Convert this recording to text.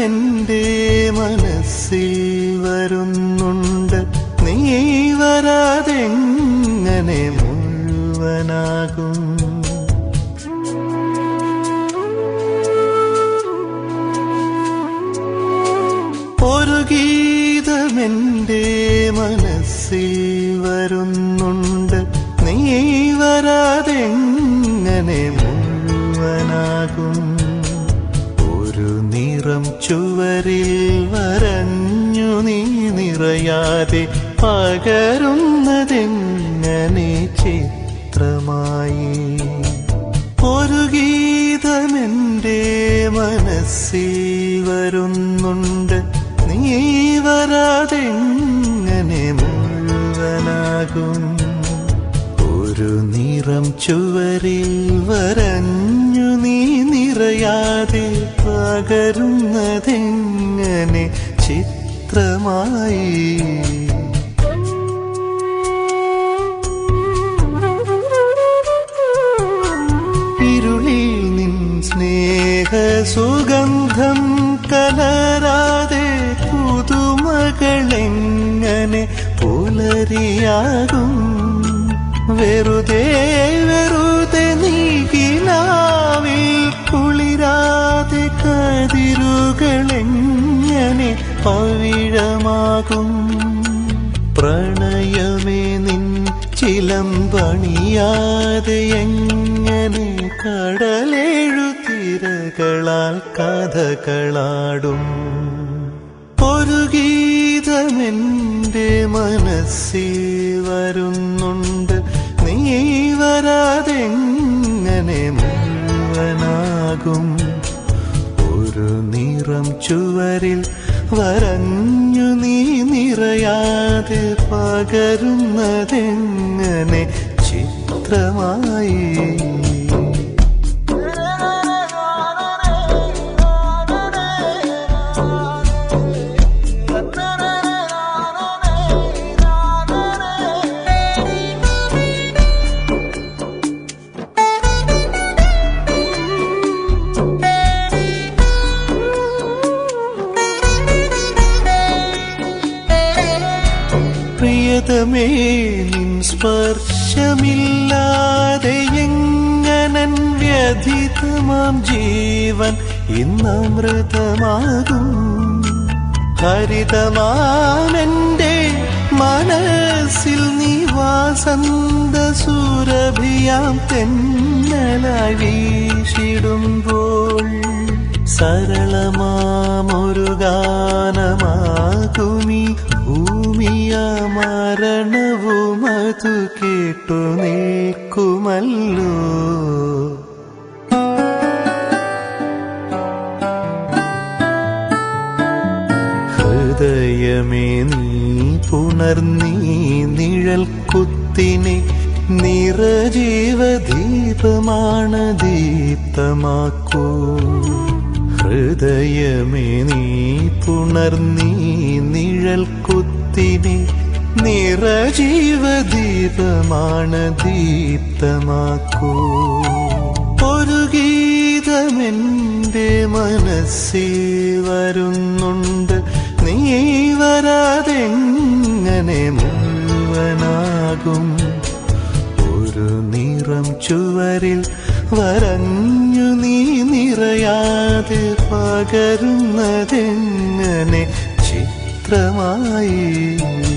സംഗീതമെന്റെ മനസ്സിൽ വരുന്നുണ്ട് നീ വരാതെങ്ങനെ മുഴുവനാകും ഒരു ഗീതമെന്റെ മനസ്സിൽ വരുന്നുണ്ട് നീ വരാതെങ്ങനെ മുഴുവനാകും ഒരു നിറം ചുവരിൽ വരഞ്ഞു നീ നിറയാതെ പകരുന്നതെങ്ങനെ ചിത്രമായി ഒരു ഗീതമെന്റെ മനസ്സിൽ വരുന്നുണ്ട് നീ വരാതെങ്ങനെ മുഴുവനാകും ഒരു നിറം ചുവരിൽ വരഞ്ഞു നീ നിറയാതെ പകരുന്നതെങ്ങനെ ചിത്രമായി ഇരുളിൽ നിൻ സ്നേഹ സുഗന്ധം കലരാതെ പുതുമകളെങ്ങനെ പുലരിയാകും വെറുതെ വെറുതെ നീകിനാവിൽ കുളിരാതെ കതിരുകളെങ്ങനെ പവിഴമാകും പ്രണയമേ നിൻ ചിലമ്പണിയാതെ എങ്ങനെ കടലേഴു തിരകളാൽ കഥകളാടും ഒരു ഗീതമെന്റെ മനസ്സിൽ വരുന്നുണ്ട് നീ വരാതെങ്ങനെ മുഴുവനാകും ഒരു നിറം ചുവരിൽ വരഞ്ഞു നീ നിറയാതെ പകരുന്നതെങ്ങനെ ചിത്രമായി പ്രിയതമേ നിൻ സ്പർശമില്ലാതെ എങ്ങനൻ വ്യഥിതമാം ജീവൻ ഇന്നമൃതമാകും ഹരിതമാമെന്റെ മനസ്സിൽ നീ വാസന്ത സുരഭിയാം തെന്നലായി വീശിടുമ്പോൾ സരളമാമൊരു ഗാനമാകുമി ഭൂമിയ മരണവും അതു കേട്ടു നിൽക്കുമല്ലോ ഹൃദയമേ നീ പുണർന്നീ നിഴൽ കുത്തിനെ നിറജീവദീപമാണ് ദീപ്തമാക്കൂ ഹൃദയമേ നീ പുണർന്നീ നിഴൽ കുത്തിനെ നിറജീവദീപമാണ് ദീപ്തമാക്കൂ ഒരു ഗീതമെന്റെ മനസ്സിൽ വരുന്നുണ്ട് നീ വരാതെങ്ങനെ മുഴുവനാകും ഒരു നിറം ചുവരിൽ വരഞ്ഞു നീ നിറയാതെ പകരുന്നതെങ്ങനെ ചിത്രമായി